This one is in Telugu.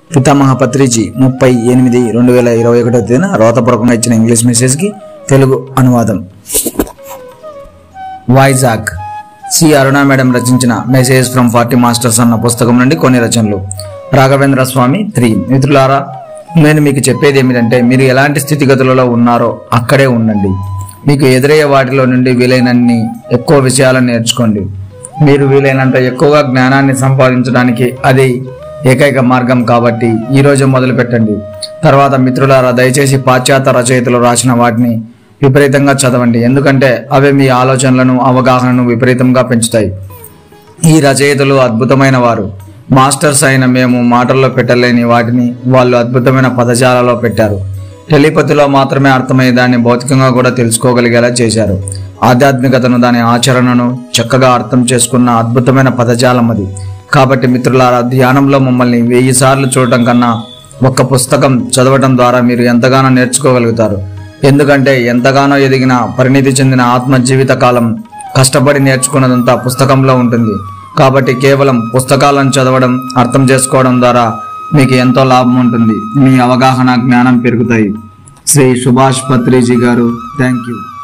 పితామహ పత్రిజీ ముప్పై ఎనిమిది రెండు వేల ఇరవై ఒకటో తేదీన రోతపూర్వకంగా ఇచ్చిన ఇంగ్లీష్ మెసేజ్కి తెలుగు అనువాదం వైజాగ్ సి అరుణ మేడం రచించిన మెసేజ్ ఫ్రమ్ ఫార్టీ మాస్టర్స్ అన్న పుస్తకం నుండి కొన్ని రచనలు రాఘవేంద్ర స్వామి త్రీ మిత్రులారా నేను మీకు చెప్పేది ఏమిటంటే మీరు ఎలాంటి స్థితిగతులలో ఉన్నారో అక్కడే ఉండండి మీకు ఎదురయ్యే వాటిలో నుండి వీలైనన్ని ఎక్కువ విషయాలను నేర్చుకోండి మీరు వీలైనంత ఎక్కువగా జ్ఞానాన్ని సంపాదించడానికి అది ఏకైక మార్గం కాబట్టి ఈ రోజు మొదలు పెట్టండి తర్వాత మిత్రులారా దయచేసి పాశ్చాత్య రచయితలు రాసిన వాటిని విపరీతంగా చదవండి ఎందుకంటే అవి మీ ఆలోచనలను అవగాహనను విపరీతంగా పెంచుతాయి ఈ రచయితలు అద్భుతమైన వారు మాస్టర్స్ అయిన మేము మాటల్లో పెట్టలేని వాటిని వాళ్ళు అద్భుతమైన పదజాలలో పెట్టారు టెలిపతిలో మాత్రమే అర్థమయ్యే దాన్ని భౌతికంగా కూడా తెలుసుకోగలిగేలా చేశారు ఆధ్యాత్మికతను దాని ఆచరణను చక్కగా అర్థం చేసుకున్న అద్భుతమైన పదజాలం అది కాబట్టి మిత్రులారా ధ్యానంలో మమ్మల్ని వెయ్యి సార్లు చూడటం కన్నా ఒక్క పుస్తకం చదవటం ద్వారా మీరు ఎంతగానో నేర్చుకోగలుగుతారు ఎందుకంటే ఎంతగానో ఎదిగిన పరిణితి చెందిన ఆత్మ జీవిత కాలం కష్టపడి నేర్చుకున్నదంతా పుస్తకంలో ఉంటుంది కాబట్టి కేవలం పుస్తకాలను చదవడం అర్థం చేసుకోవడం ద్వారా మీకు ఎంతో లాభం ఉంటుంది మీ అవగాహన జ్ఞానం పెరుగుతాయి శ్రీ సుభాష్ పత్రిజీ గారు థ్యాంక్ యూ